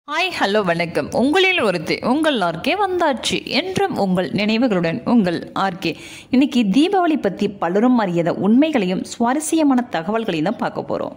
hi hello வணக்கம் உங்களில் ஒருத்தி உங்கள் ஆர்கே வந்தாச்சு என்றும் உங்கள் நினைவுகளுடன் உங்கள் ஆர்கே இன்னைக்கு தீபாவளி பற்றி பலரும் அறியாத உண்மைகளையும் சுவாரஸ்யமான தகவல்களையும் தான் பார்க்க போகிறோம்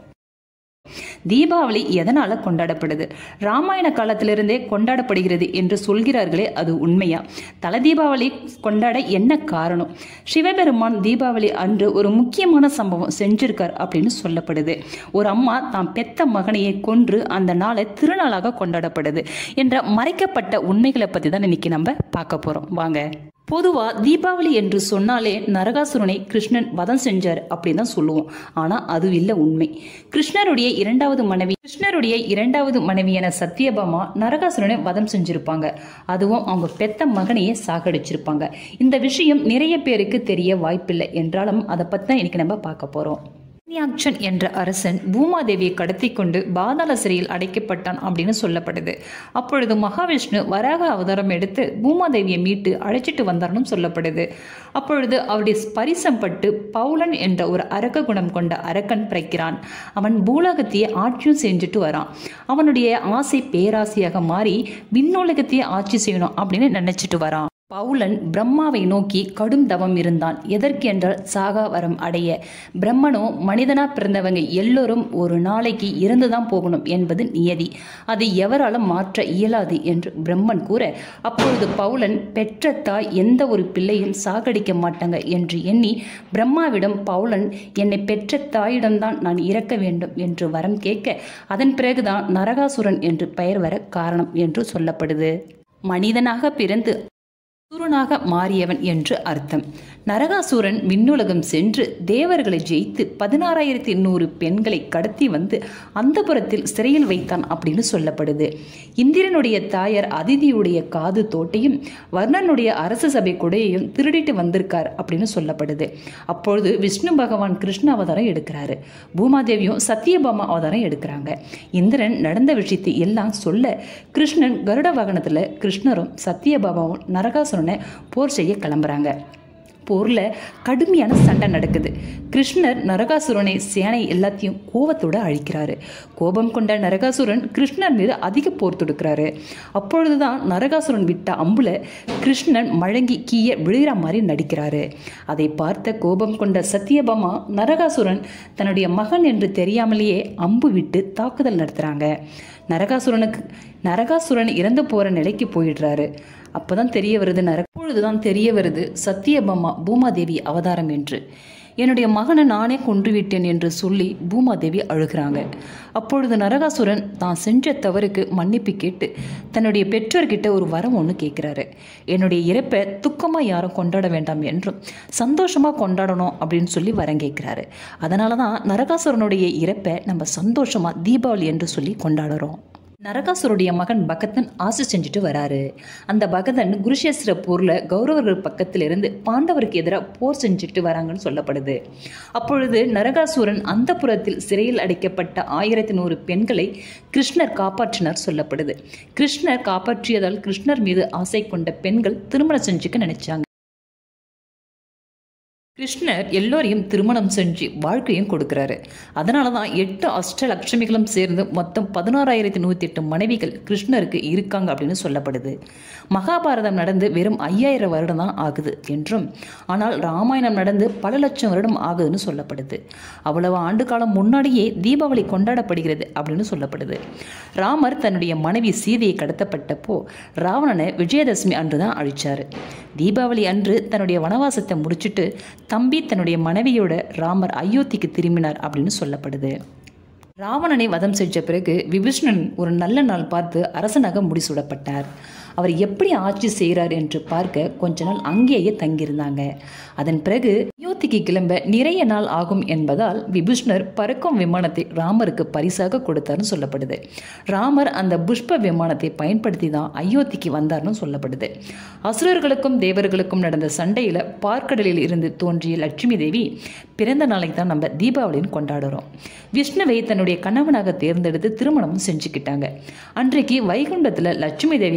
தீபாவளி எதனால கொண்டாடப்படுது ராமாயண காலத்திலிருந்தே கொண்டாடப்படுகிறது என்று சொல்கிறார்களே அது உண்மையா தல தீபாவளி கொண்டாட என்ன காரணம் சிவபெருமான் தீபாவளி அன்று ஒரு முக்கியமான சம்பவம் செஞ்சிருக்கார் அப்படின்னு சொல்லப்படுது ஒரு அம்மா தாம் பெத்த மகனையை கொன்று அந்த நாளை திருநாளாக கொண்டாடப்படுது என்ற மறைக்கப்பட்ட உண்மைகளை பற்றி தான் இன்னைக்கு நம்ம பார்க்க போகிறோம் வாங்க பொதுவா தீபாவளி என்று சொன்னாலே நரகாசுரனை கிருஷ்ணன் வதம் செஞ்சார் அப்படின்னு தான் சொல்லுவோம் ஆனா அது இல்லை உண்மை கிருஷ்ணருடைய இரண்டாவது மனைவி கிருஷ்ணருடைய இரண்டாவது மனைவியான சத்யபாமா நரகாசுரனை வதம் செஞ்சிருப்பாங்க அதுவும் அவங்க பெத்த மகனையே சாகடிச்சிருப்பாங்க இந்த விஷயம் நிறைய பேருக்கு தெரிய வாய்ப்பில்லை என்றாலும் அதை பத்தி தான் இன்னைக்கு நம்ம பார்க்க போறோம் ஹிரண்யாக்ஷன் என்ற அரசன் பூமாதேவியை கடத்தி கொண்டு பாதாள சிறையில் அடைக்கப்பட்டான் அப்படின்னு சொல்லப்படுது அப்பொழுது மகாவிஷ்ணு வராக அவதாரம் எடுத்து பூமாதேவியை மீட்டு அழைச்சிட்டு வந்தார்னும் சொல்லப்படுது அப்பொழுது அவருடைய ஸ்பரிசம் பட்டு பவுலன் என்ற ஒரு அரக்க குணம் கொண்ட அரக்கன் பிறக்கிறான் அவன் பூலகத்தையே ஆட்சியும் செஞ்சுட்டு வரான் அவனுடைய ஆசை பேராசையாக மாறி விண்ணுலகத்தையே ஆட்சி செய்யணும் அப்படின்னு நினைச்சிட்டு வரான் பவுலன் பிரம்மாவை நோக்கி கடும் தவம் இருந்தான் எதற்கென்றால் சாகா வரம் அடைய பிரம்மனோ மனிதனா பிறந்தவங்க எல்லோரும் ஒரு நாளைக்கு இறந்துதான் போகணும் என்பது நியதி அதை எவராலும் மாற்ற இயலாது என்று பிரம்மன் கூற அப்பொழுது பவுலன் பெற்ற தாய் எந்த ஒரு பிள்ளையும் சாகடிக்க மாட்டாங்க என்று எண்ணி பிரம்மாவிடம் பவுலன் என்னை பெற்ற தாயிடம்தான் நான் இறக்க வேண்டும் என்று வரம் கேட்க அதன் பிறகுதான் நரகாசுரன் என்று பெயர் வர காரணம் என்று சொல்லப்படுது மனிதனாக பிறந்து சூரனாக மாறியவன் என்று அர்த்தம் நரகாசூரன் விண்ணுலகம் சென்று தேவர்களை ஜெயித்து பதினாறாயிரத்தி நூறு பெண்களை கடத்தி வந்து அந்தபுரத்தில் சிறையில் வைத்தான் அப்படின்னு சொல்லப்படுது இந்திரனுடைய தாயார் அதிதியுடைய காது தோட்டையும் வர்ணனுடைய அரச சபை கொடையையும் திருடிட்டு வந்திருக்கார் அப்படின்னு சொல்லப்படுது அப்பொழுது விஷ்ணு பகவான் கிருஷ்ண அவதாரம் எடுக்கிறாரு பூமாதேவியும் சத்தியபாமா அவதாரம் எடுக்கிறாங்க இந்திரன் நடந்த விஷயத்தை எல்லாம் சொல்ல கிருஷ்ணன் கருட வாகனத்தில் கிருஷ்ணரும் சத்தியபாபாவும் நரகாசுரனை போர் செய்ய கிளம்புறாங்க போரில் கடுமையான சண்டை நடக்குது கிருஷ்ணர் நரகாசுரனை சேனை எல்லாத்தையும் கோபத்தோடு அழிக்கிறாரு கோபம் கொண்ட நரகாசுரன் கிருஷ்ணர் மீது அதிக போர் தொடுக்கிறாரு அப்பொழுதுதான் நரகாசுரன் விட்ட அம்புல கிருஷ்ணன் மழங்கி கீய விழுகிற மாதிரி நடிக்கிறாரு அதை பார்த்த கோபம் கொண்ட சத்தியபாமா நரகாசுரன் தன்னுடைய மகன் என்று தெரியாமலேயே அம்பு விட்டு தாக்குதல் நடத்துகிறாங்க நரகாசுரனுக்கு நரகாசுரன் இறந்து போகிற நிலைக்கு போயிடுறாரு அப்போதான் தெரிய வருது நர அப்பொழுதுதான் தெரிய வருது சத்தியபாமா பூமாதேவி அவதாரம் என்று என்னுடைய மகனை நானே கொன்றுவிட்டேன் என்று சொல்லி பூமாதேவி அழுகிறாங்க அப்பொழுது நரகாசுரன் தான் செஞ்ச தவறுக்கு மன்னிப்பு கேட்டு தன்னுடைய பெற்றோர்கிட்ட ஒரு வரம் ஒன்று கேட்குறாரு என்னுடைய இறப்பை துக்கமாக யாரும் கொண்டாட வேண்டாம் என்றும் சந்தோஷமாக கொண்டாடணும் அப்படின்னு சொல்லி வரம் கேட்குறாரு அதனால தான் நரகாசுரனுடைய இறப்பை நம்ம சந்தோஷமாக தீபாவளி என்று சொல்லி கொண்டாடுறோம் நரகாசுருடைய மகன் பகதன் ஆசை செஞ்சுட்டு வராரு அந்த பகதன் குருஷேஸ்வர போரில் கௌரவர்கள் பக்கத்தில் இருந்து பாண்டவருக்கு எதிராக போர் செஞ்சுட்டு வராங்கன்னு சொல்லப்படுது அப்பொழுது நரகாசுரன் அந்த புறத்தில் சிறையில் அடைக்கப்பட்ட ஆயிரத்தி நூறு பெண்களை கிருஷ்ணர் காப்பாற்றினார் சொல்லப்படுது கிருஷ்ணர் காப்பாற்றியதால் கிருஷ்ணர் மீது ஆசை கொண்ட பெண்கள் திருமணம் செஞ்சுக்க நினைச்சாங்க கிருஷ்ணர் எல்லோரையும் திருமணம் செஞ்சு வாழ்க்கையும் கொடுக்குறாரு அதனால தான் எட்டு அஷ்டலட்சுமிகளும் சேர்ந்து மொத்தம் பதினாறாயிரத்தி நூற்றி எட்டு மனைவிகள் கிருஷ்ணருக்கு இருக்காங்க அப்படின்னு சொல்லப்படுது மகாபாரதம் நடந்து வெறும் ஐயாயிரம் வருடம் தான் ஆகுது என்றும் ஆனால் ராமாயணம் நடந்து பல லட்சம் வருடம் ஆகுதுன்னு சொல்லப்படுது அவ்வளவு ஆண்டு காலம் முன்னாடியே தீபாவளி கொண்டாடப்படுகிறது அப்படின்னு சொல்லப்படுது ராமர் தன்னுடைய மனைவி சீதையை கடத்தப்பட்டப்போ ராவணனை விஜயதசமி அன்று தான் அழிச்சார் தீபாவளி அன்று தன்னுடைய வனவாசத்தை முடிச்சுட்டு தம்பி தன்னுடைய மனைவியோட ராமர் அயோத்திக்கு திரும்பினார் அப்படின்னு சொல்லப்படுது ராவணனை வதம் செஞ்ச பிறகு விபீஷ்ணன் ஒரு நல்ல நாள் பார்த்து அரசனாக முடிசூடப்பட்டார் அவர் எப்படி ஆட்சி செய்கிறார் என்று பார்க்க கொஞ்ச நாள் அங்கேயே தங்கியிருந்தாங்க அதன் பிறகு அயோத்திக்கு கிளம்ப நிறைய நாள் ஆகும் என்பதால் விபீஷ்ணர் பறக்கும் விமானத்தை ராமருக்கு பரிசாக கொடுத்தார்னு சொல்லப்படுது ராமர் அந்த புஷ்ப விமானத்தை பயன்படுத்தி தான் அயோத்திக்கு வந்தார்னு சொல்லப்படுது அசுரர்களுக்கும் தேவர்களுக்கும் நடந்த சண்டையில் பார்க்கடலில் இருந்து தோன்றிய லட்சுமி தேவி பிறந்த நாளைக்கு தான் நம்ம தீபாவளின்னு கொண்டாடுறோம் விஷ்ணுவை தன்னுடைய கணவனாக தேர்ந்தெடுத்து திருமணமும் செஞ்சுக்கிட்டாங்க அன்றைக்கு வைகுண்டத்தில் லட்சுமி தேவியை அழிச்சிட்டு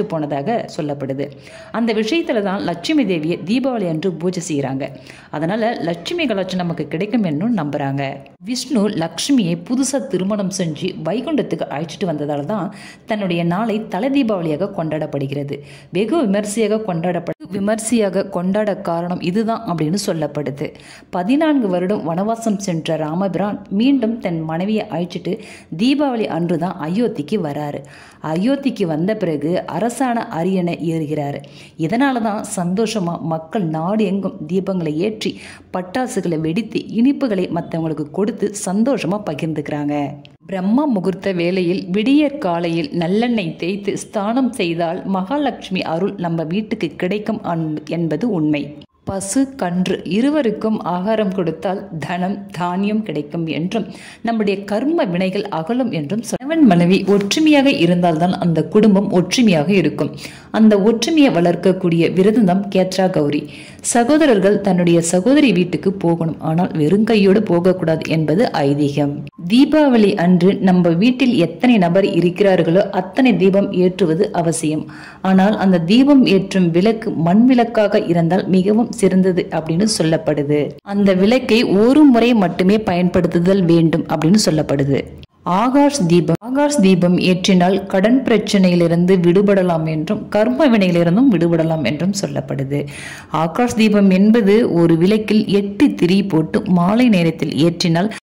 அழைச்சிட்டு போனதாக சொல்லப்படுது அந்த விஷயத்துல தான் லட்சுமி தேவியை தீபாவளி அன்று பூஜை செய்கிறாங்க அதனால லட்சுமி கலாச்சாரம் நமக்கு கிடைக்கும் என்னும் நம்புறாங்க விஷ்ணு லக்ஷ்மியை புதுசாக திருமணம் செஞ்சு வைகுண்டத்துக்கு அழைச்சிட்டு வந்ததால தான் தன்னுடைய நாளை தலை தீபாவளியாக கொண்டாடப்படுகிறது வெகு விமர்சையாக கொண்டாடப்பட விமர்சையாக கொண்டாட காரணம் இதுதான் அப்படின்னு சொல்லப்படுது பதினான்கு வருடம் வனவாசம் சென்ற ராமபிரான் மீண்டும் தன் மனைவியை அழைச்சிட்டு தீபாவளி அன்று தான் அயோத்திக்கு வராரு அயோத்திக்கு வந்த பிறகு அரசாண அரியணை ஏறுகிறாரு இதனால தான் சந்தோஷமா மக்கள் நாடு எங்கும் தீபங்களை ஏற்றி பட்டாசுகளை வெடித்து இனிப்புகளை மற்றவங்களுக்கு கொடுத்து சந்தோஷமா பகிர்ந்துக்கிறாங்க பிரம்ம முகூர்த்த வேளையில் விடியற் காலையில் நல்லெண்ணெய் தேய்த்து ஸ்தானம் செய்தால் மகாலட்சுமி அருள் நம்ம வீட்டுக்கு கிடைக்கும் அன்பு என்பது உண்மை பசு கன்று இருவருக்கும் ஆகாரம் கொடுத்தால் தனம் தானியம் கிடைக்கும் என்றும் நம்முடைய கர்ம வினைகள் அகலும் என்றும் கணவன் மனைவி ஒற்றுமையாக இருந்தால்தான் அந்த குடும்பம் ஒற்றுமையாக இருக்கும் அந்த ஒற்றுமையை வளர்க்கக்கூடிய விரதம் கேத்ரா கௌரி சகோதரர்கள் தன்னுடைய சகோதரி வீட்டுக்கு போகணும் ஆனால் வெறுங்கையோடு போகக்கூடாது என்பது ஐதீகம் தீபாவளி அன்று நம்ம வீட்டில் எத்தனை நபர் இருக்கிறார்களோ அத்தனை தீபம் ஏற்றுவது அவசியம் ஆனால் அந்த தீபம் ஏற்றும் விளக்கு மண் விளக்காக இருந்தால் மிகவும் சிறந்தது அப்படின்னு சொல்லப்படுது அந்த விளக்கை ஒரு முறை மட்டுமே பயன்படுத்துதல் வேண்டும் அப்படின்னு சொல்லப்படுது ஆகாஷ் தீபம் ஆகாஷ் தீபம் ஏற்றினால் கடன் பிரச்சனையிலிருந்து விடுபடலாம் என்றும் கர்ம வினையிலிருந்தும் விடுபடலாம் என்றும் சொல்லப்படுது ஆகாஷ் தீபம் என்பது ஒரு விளக்கில் எட்டு திரி போட்டு மாலை நேரத்தில் ஏற்றினால்